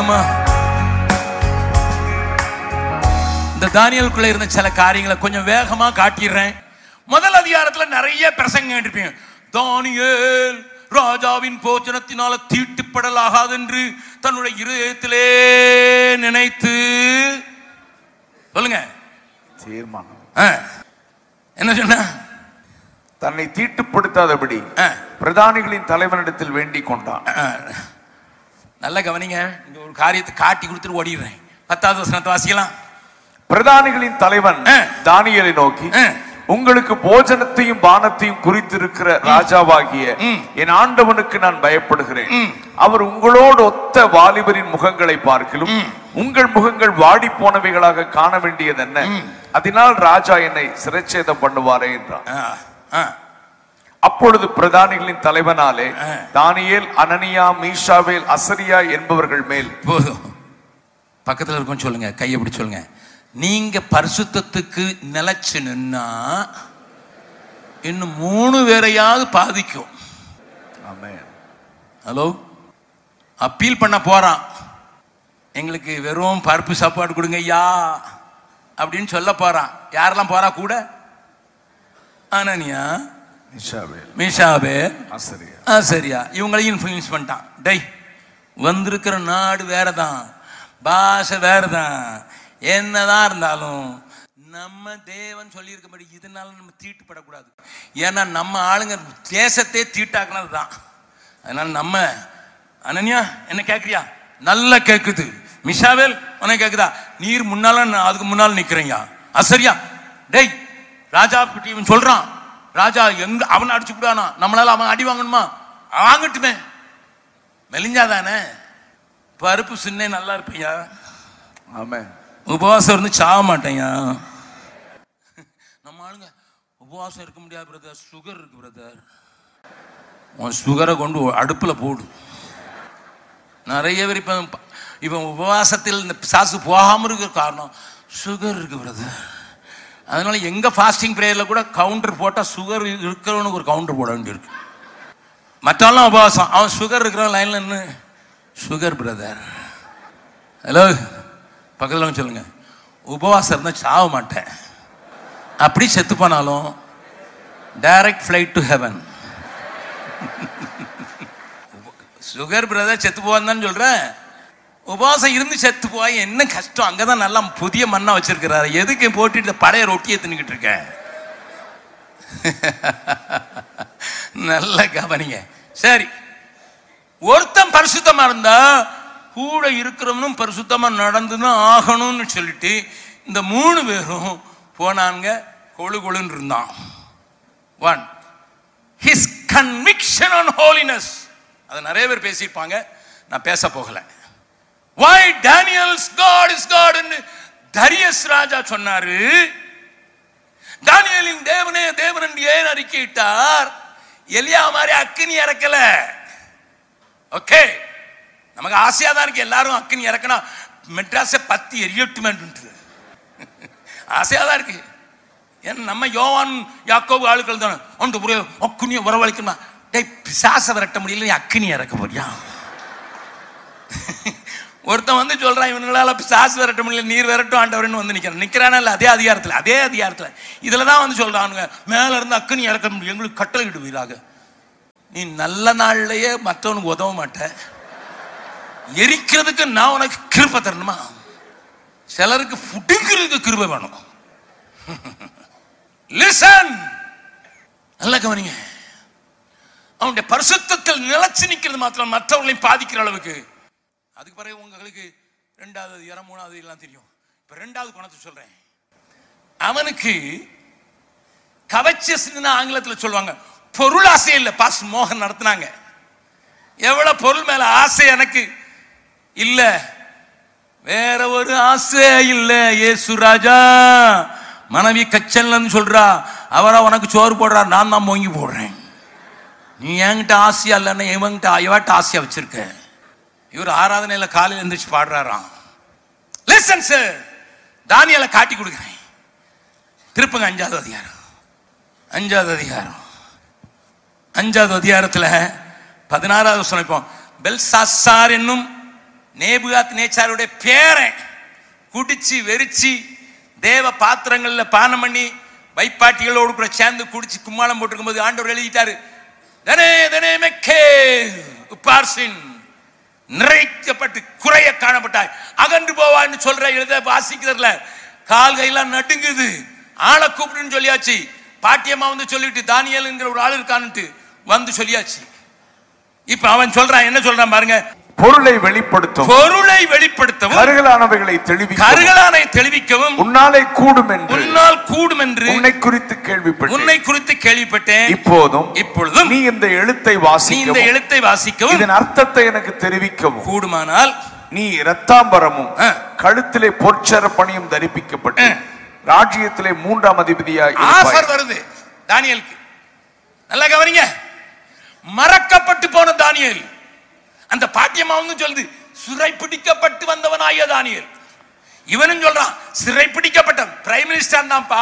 வேகமா இந்த தானியலுக்குள்ள இருந்த சில காரியங்களை கொஞ்சம் வேகமா காட்டிடுறேன் முதல் அதிகாரத்துல நிறைய பிரசங்க இருப்பீங்க தானியேல் ராஜாவின் போஜனத்தினால தீட்டுப்படலாகாது என்று தன்னுடைய இருதயத்திலே நினைத்து சொல்லுங்க தீர்மானம் ஆ. என்ன சொன்ன தன்னை தீட்டுப்படுத்தாதபடி ஆ. பிரதானிகளின் தலைவனிடத்தில் வேண்டிக் கொண்டான் ஆ. நல்லா கவனிங்க இந்த ஒரு காரியத்தை காட்டி கொடுத்துட்டு ஓடிடுறேன் பத்தாவது வசனத்தை வாசிக்கலாம் பிரதானிகளின் தலைவன் ஆ. தானியேலை நோக்கி ஆ. உங்களுக்கு போஜனத்தையும் பானத்தையும் குறித்திருக்கிற ராஜாவாகிய ம். என் ஆண்டவனுக்கு நான் பயப்படுகிறேன் ம். அவர் உங்களோடு ஒத்த வாலிபரின் முகங்களை பார்க்கிலும் உங்கள் முகங்கள் வாடி போனவைகளாக காண வேண்டியது என்ன அதனால் ராஜா என்னை சிறைச்சேதம் பண்ணுவாரே என்றான் ஆ, ஆ. அப்பொழுது பிரதானிகளின் தலைவனாலே ஆ. தானியேல் அனனியா மீஷாவேல் அசரியா என்பவர்கள் மேல் போதும் பக்கத்துல இருக்கும் சொல்லுங்க கையை பிடி சொல்லுங்க நீங்க பரிசுத்தத்துக்கு நிலைச்சு நின்னா இன்னும் மூணு பேரையாவது பாதிக்கும் ஆமென். ஹலோ அப்பீல் பண்ண போறான் எங்களுக்கு வெறும் பருப்பு சாப்பாடு கொடுங்க ஐயா அப்படின்னு சொல்ல போறான் யாரெல்லாம் போறா கூட அனனியா மீஷாவேல் மீஷாபே அசரியா ஆ சரியா இவங்களையும் இன்ஃப்ளூயன்ஸ் பண்ணிட்டான் டேய் வந்திருக்கிற நாடு வேற தான் பாஷை வேற தான் என்னதான் இருந்தாலும் நம்ம தேவன் சொல்லியிருக்கபடி இதனால நம்ம தீட்டுப்படக்கூடாது ஏன்னா நம்ம ஆளுங்க தேசத்தையே தீட்டாக்குனது தான் அதனால நம்ம அனன்யா என்ன கேட்குறியா நல்லா கேட்குது மிஷாவேல் உனக்கு கேட்குதா நீர் முன்னால நான் அதுக்கு முன்னால் நிற்கிறேயா அசரியா டேய் ராஜா கிட்ட இவன் சொல்றான் ராஜா எங்க அவனை அடிச்சு விடானா நம்மளால அவன் அடி வாங்கணுமா வாங்கட்டுமே மெலிஞ்சாதானே பருப்பு சின்ன நல்லா இருப்பையா ஆமென் உபவாசம் இருந்து சாக மாட்டேயா நம்ம ஆளுங்க உபவாசம் இருக்க முடியாது பிரதர் சுகர் இருக்கு பிரதர் உன் சுகரை கொண்டு அடுப்புல போடு நிறைய பேர் இப்போ இவன் உபவாசத்தில் இந்த சாசு போகாம இருக்கிற காரணம் சுகர் இருக்கு பிரதர் அதனால எங்க ஃபாஸ்டிங் ப்ரேயர்ல கூட கவுண்டர் போட்டா சுகர் இருக்கிறவனுக்கு ஒரு கவுண்டர் போட வேண்டியிருக்கு மற்றவெல்லாம் உபவாசம் அவன் சுகர் இருக்கிற லைன்ல நின்று சுகர் பிரதர் ஹலோ பக்கத்தில் வந்து சொல்லுங்க உபவாசம் இருந்தால் சாக மாட்டேன் அப்படி செத்து போனாலும் direct flight to heaven sugar brother செத்து போவான்னு சொல்றேன் உபவாசம் இருந்து செத்து போய் என்ன கஷ்டம் அங்கதான் நல்லா புதிய மண்ணா வச்சிருக்கிறாரு எதுக்கு போட்டுட்டு இந்த பழைய ரொட்டியை தின்னுக்கிட்டு இருக்கேன் நல்ல கவனிங்க சரி ஒருத்தன் பரிசுத்தமா இருந்தா கூட இருக்கிறவனும் பரிசுத்தமா நடந்துதான் ஆகணும்னு சொல்லிட்டு இந்த மூணு பேரும் போனாங்க கொழு கொழுன்னு இருந்தான் on his conviction on holiness அது நிறைய பேர் பேசியிருப்பாங்க நான் பேச போகல why Daniel's God is God Darius ராஜா சொன்னாரு தானியலின் தேவனே தேவன் என்று ஏன் அறிக்கையிட்டார் எலியா மாதிரி அக்கினி இறக்கல ஓகே நமக்கு ஆசையா தான் இருக்கு எல்லாரும் அக்கினி இறக்கணும் மெட்ராஸை பத்தி எரியட்டுமேன்ட்டு ஆசையா தான் இருக்கு ஏன்னா நம்ம யோவான் யாக்கோபு ஆளுக்கள் தானே ஒன்று புரிய அக்குனியை வரவழைக்கணுமா டேய் பிசாச விரட்ட முடியல நீ அக்கினி இறக்க போறியா ஒருத்தன் வந்து சொல்றான் இவங்களால பிசாசு விரட்ட முடியல நீர் விரட்டும் ஆண்டவர்னு வந்து நிக்கிறான் நிக்கிறானா இல்ல அதே அதிகாரத்துல அதே அதிகாரத்துல இதுல தான் வந்து சொல்றானுங்க மேல இருந்து அக்கினி இறக்க முடியும் எங்களுக்கு கட்டளை இடுவீராக நீ நல்ல நாள்லயே மற்றவனுக்கு உதவ மாட்ட எரிக்கிறதுக்கு நான் உனக்கு கிருபை தரணுமா சிலருக்கு புடுங்கிறதுக்கு கிருபை வேணும் லிசன் நல்ல கவனிங்க அவனுடைய பரிசுத்தத்தில் நிலைச்சு நிக்கிறது மாத்திரம் மற்றவர்களையும் பாதிக்கிற அளவுக்கு அதுக்கு பிறகு உங்களுக்கு ரெண்டாவது அதிகாரம் மூணாவது எல்லாம் தெரியும் இப்ப ரெண்டாவது குணத்தை சொல்றேன் அவனுக்கு கவச்சஸ்ன்னு ஆங்கிலத்தில் சொல்லுவாங்க பொருள் ஆசை இல்லை பாஸ் மோகன் நடத்துனாங்க எவ்வளவு பொருள் மேல ஆசை எனக்கு இல்ல வேற ஒரு ஆசை இல்ல ஏசு ராஜா மனைவி கச்சல்னு சொல்றா அவரா உனக்கு சோறு போடுறார் நான் தான் மோங்கி போடுறேன் நீ என்கிட்ட ஆசையா இல்லைன்னா இவன்கிட்ட இவட்ட ஆசையா வச்சிருக்க இவர் ஆராதனையில காலையில் எழுந்திரிச்சு பாடுறாராம் லிசன் சார் தானியலை காட்டி கொடுக்குறேன் திருப்பங்க அஞ்சாவது அதிகாரம் அஞ்சாவது அதிகாரம் அஞ்சாவது அதிகாரத்துல பதினாறாவது வசனம் இப்போ பெல்சாசார் என்னும் நேபுகாத் நேச்சாருடைய பேரன் குடிச்சு வெறிச்சு தேவ பாத்திரங்கள்ல பானம் பண்ணி வைப்பாட்டிகளோடு கூட சேர்ந்து குடிச்சு கும்மாளம் போட்டிருக்கும் போது ஆண்டவர் எழுதிட்டாரு தனே தனே மெக்கே உப்பார்சின் நிறைக்கப்பட்டு குறைய காணப்பட்டாய் அகன்று போவான்னு சொல்ற எழுத வாசிக்கிறதுல கால் கையெல்லாம் நடுங்குது ஆளை கூப்பிடுன்னு சொல்லியாச்சு பாட்டியம்மா வந்து சொல்லிட்டு தானியல்ங்கிற ஒரு ஆள் இருக்கான்னுட்டு வந்து சொல்லியாச்சு இப்ப அவன் சொல்றான் என்ன சொல்றான் பாருங்க பொருளை வெளிப்படுத்தும் பொருளை வெளிப்படுத்தவும் கருகலானவைகளை தெளிவிக்கவும் கருகலானை தெளிவிக்கவும் உன்னாலே கூடும் என்று உன்னால் கூடும் என்று உன்னை குறித்து கேள்விப்பட்டேன் உன்னை குறித்து கேள்விப்பட்டேன் இப்போதும் இப்பொழுதும் நீ இந்த எழுத்தை நீ இந்த வாசிக்கவும் எழுத்தை வாசிக்கவும் இதன் அர்த்தத்தை எனக்கு தெரிவிக்கவும் கூடுமானால் நீ இரத்தாம்பரமும் ஆ. கழுத்திலே பொற்சர பணியும் தரிப்பிக்கப்பட்டு ஆ. ராஜ்யத்திலே மூன்றாம் அதிபதியாய் ஆஃபர் இருப்பாய். வருது தானியலுக்கு நல்லா கவனிங்க மறக்கப்பட்டு போன தானியல் அந்த பாட்டியம்மா வந்து சொல்லுது சிறை பிடிக்கப்பட்டு வந்தவனாய தானியல் இவனும் சொல்றான் சிறை பிடிக்கப்பட்ட பிரைம் மினிஸ்டர் தான்ப்பா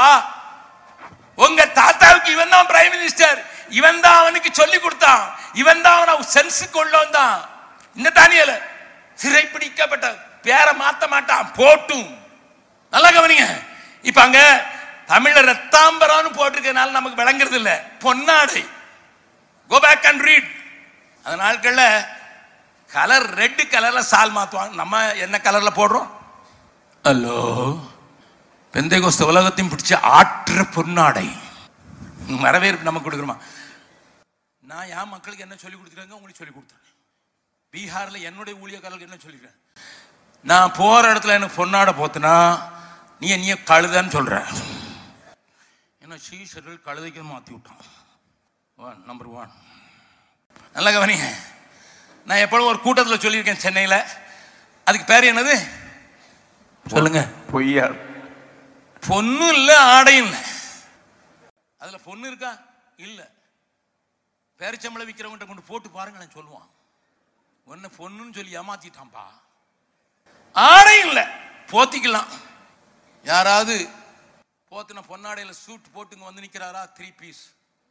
உங்க தாத்தாவுக்கு இவன் தான் பிரைம் மினிஸ்டர் இவன் தான் அவனுக்கு சொல்லி கொடுத்தான் இவன் தான் அவனை சென்ஸ் கொண்டு வந்தான் இந்த தானியல சிறை பிடிக்கப்பட்ட பேரை மாத்த மாட்டான் போட்டும் நல்லா கவனிங்க இப்ப அங்க தமிழ்ல ரத்தாம்பரான்னு போட்டிருக்கனால நமக்கு விளங்குறது இல்ல பொன்னாடை கோ பேக் அண்ட் ரீட் அந்த நாட்கள்ல கலர் ரெட் கலர்ல சால் மாத்துவாங்க நம்ம என்ன கலர்ல போடுறோம் ஹலோ பெந்தைகோஸ்த உலகத்தையும் பிடிச்ச ஆற்ற பொன்னாடை வரவேற்பு நமக்கு கொடுக்குறோமா நான் என் மக்களுக்கு என்ன சொல்லி கொடுத்துருக்கேங்க உங்களுக்கு சொல்லி கொடுத்துருக்கேன் பீகார்ல என்னுடைய ஊழியக்காரர்களுக்கு என்ன சொல்லிருக்கேன் நான் போற இடத்துல எனக்கு பொன்னாடை போத்துனா நீ நீ கழுதன்னு சொல்ற ஏன்னா சீசர்கள் கழுதைக்கு மாத்தி விட்டான் ஒன் நம்பர் ஒன் நல்லா கவனிங்க நான் எப்பொழுதும் ஒரு கூட்டத்தில் சொல்லியிருக்கேன் சென்னையில் அதுக்கு பேர் என்னது சொல்லுங்க பொய்யா பொண்ணும் இல்லை ஆடையும் இல்லை அதுல பொண்ணு இருக்கா இல்ல பேரிச்சம்பளை விற்கிறவங்கிட்ட கொண்டு போட்டு பாருங்களேன் சொல்லுவான் ஒன்னு பொண்ணுன்னு சொல்லி ஏமாத்திட்டான்பா ஆடையும் இல்லை போத்திக்கலாம் யாராவது போத்தின பொன்னாடையில சூட் போட்டுங்க வந்து நிக்கிறாரா த்ரீ பீஸ்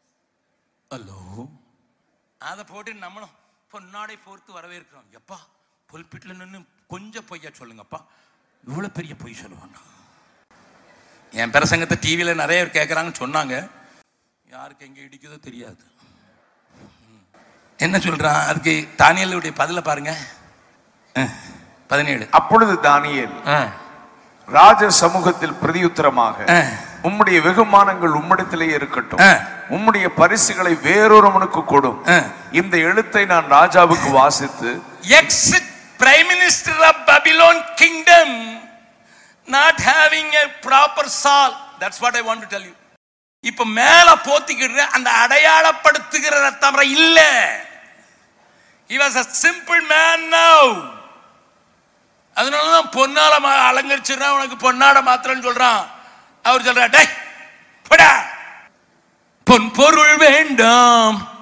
ஹலோ அதை போட்டு நம்மளும் பொன்னாடை போர்த்து வரவேற்கிறோம் எப்பா புல்பிட்டில் நின்று கொஞ்சம் பொய்யா சொல்லுங்கப்பா இவ்வளவு பெரிய பொய் சொல்லுவாங்க என் பிரசங்கத்தை டிவியில் நிறைய பேர் கேட்குறாங்கன்னு சொன்னாங்க யாருக்கு எங்கே இடிக்குதோ தெரியாது ம். என்ன சொல்றான் அதுக்கு தானியலுடைய பதில பாருங்க அஹ், பதினேழு அப்பொழுது தானியேல் அஹ், ராஜ சமூகத்தில் பிரதியுத்தரமாக அஹ், உம்முடைய வெகுமானங்கள் உம்மிடத்திலே இருக்கட்டும் ஆ. உம்முடைய பரிசுகளை வேறொருவனுக்கு கொடும் ஆ. இந்த எழுத்தை நான் ராஜாவுக்கு வாசித்து ex prime minister of babylon kingdom not having a proper saul that's what i want to tell you இப்ப மேல போத்திக்கிட்டு அந்த அடையாளப்படுத்துகிற ரத்தம் இல்ல he was a simple man now அதனாலதான் பொன்னால ம- அலங்கரிச்சிடுறான் உனக்கு பொன்னாட மாத்திரன்னு சொல்றான் அவர் சொல்றா டேய் போடா பொன் பொருள் வேண்டாம்